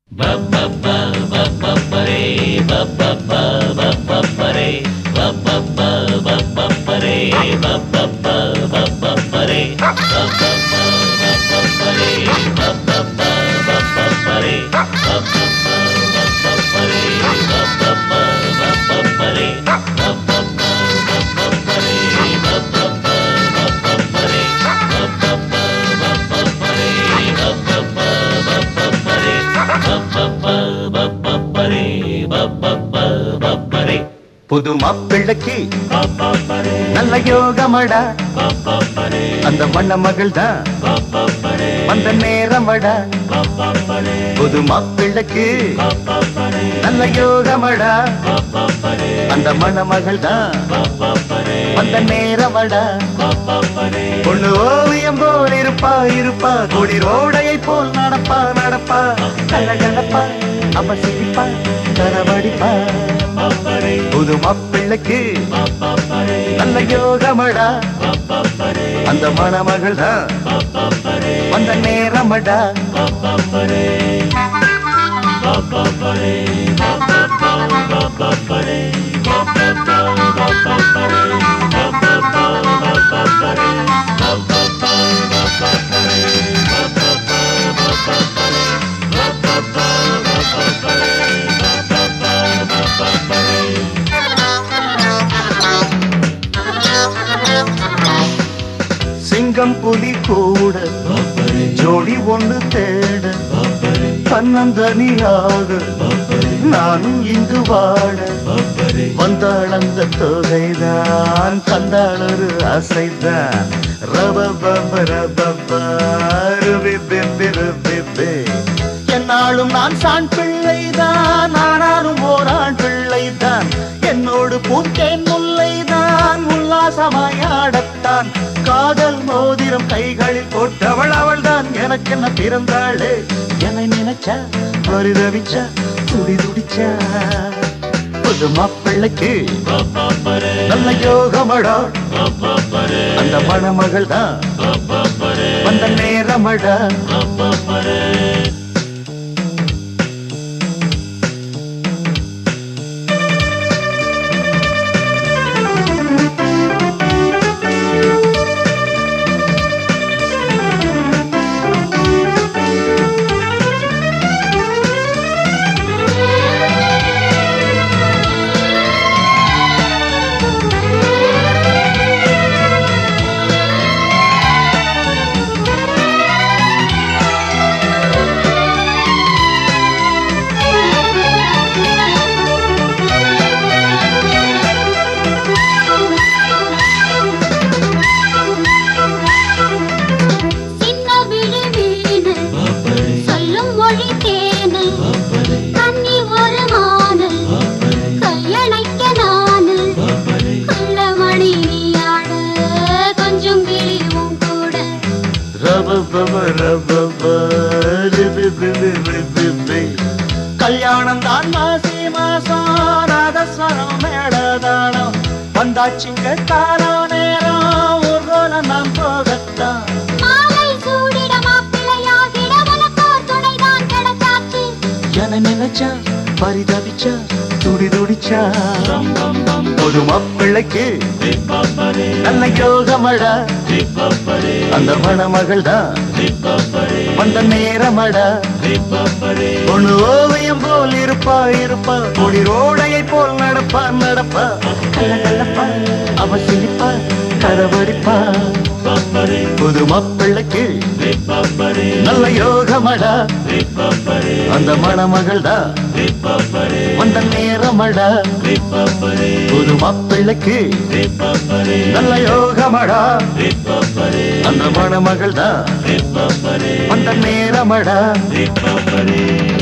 புது மாப்பிள்ளைக்கு நல்ல யோகமடா அந்த மண்ண மகள் தான் வந்த நேரமடா புது மாப்பிள்ளைக்கு நல்ல யோகமடா அந்த மணமகள் தான் வந்த நேரமடா பொண்ணு ஓவியம் போல் இருப்பா இருப்பா கொடி ரோடையை போல் நடப்பா நடப்பா கலகலப்பா அவ சிரிப்பா கரவடிப்பா புது மாப்பிள்ளைக்கு நல்ல யோகமடா அந்த மணமகள் தான் வந்த நேரமடா சிங்கம் புலி கூட ஜோடி ஒன்று தேட தன்னந்தனியாக நானும் இங்கு வாட வந்தாள் அந்த தொகைதான் தந்தாள் ஒரு அசைதான் ரபபப ரபப ருபிபிபி ருபிபி. என்னாலும் நான் சான் பிள்ளைதான் ஆனாலும் ஓராண் பிள்ளைதான் என்னோடு பூத்தேன் முல்லைதான் உல்லாசமாயாடத்தான் காதல் மோதிரம் கைகளில் போட்டவள் அவள்தான் எனக்கு என்ன பிறந்தாளே என்னை நினைச்சா பரிதவிச்சா துடி துடிச்சா புது மாப்பிள்ளைக்கு நல்ல யோகமடா அந்த மணமகள் தான் வந்த நேரமடா சின்ன விழி வீணு சொல்லும் மொழி தேனு கண்ணி ஒரு மானு கையணைக்க நானு கள்ளமணி நீயாட கொஞ்சம் கிளியும் கூட ரபபப ரபப ரிபிபிபிபிபிபி. கல்யாணம் தான் மாசி மாசம் நாதஸ்வரம் மேடதானம் வந்தாச்சுங்க காலம் நேரம் ஊர்கோலம் நாம் போகத்தான் மாலை சூடிட மாப்பிள்ளையாகிட உனக்கோர் துணைதான் கிடைச்சாச்சு என நினைச்சா பரிதவிச்சா துடி துடிச்சா ஒரு மாப்பிள்ளைக்கு நல்ல யோகமடா அந்த மணமகள் தான் வந்த நேரமடா பொண்ணு ஓவியம் போல் இருப்பா இருப்பா கொடி ரோடையை போல் நடப்பா நடப்பா கலகலப்பா அவ சிரிப்பா கரவடிப்பா புது மாப்பிள்ளைக்கு நல்ல யோகமடா அந்த மணமகள் தான் வந்த நேரமடா புது மாப்பிள்ளைக்கு நல்ல யோகமடா அந்த மணமகள் தான் வந்த நேரமடா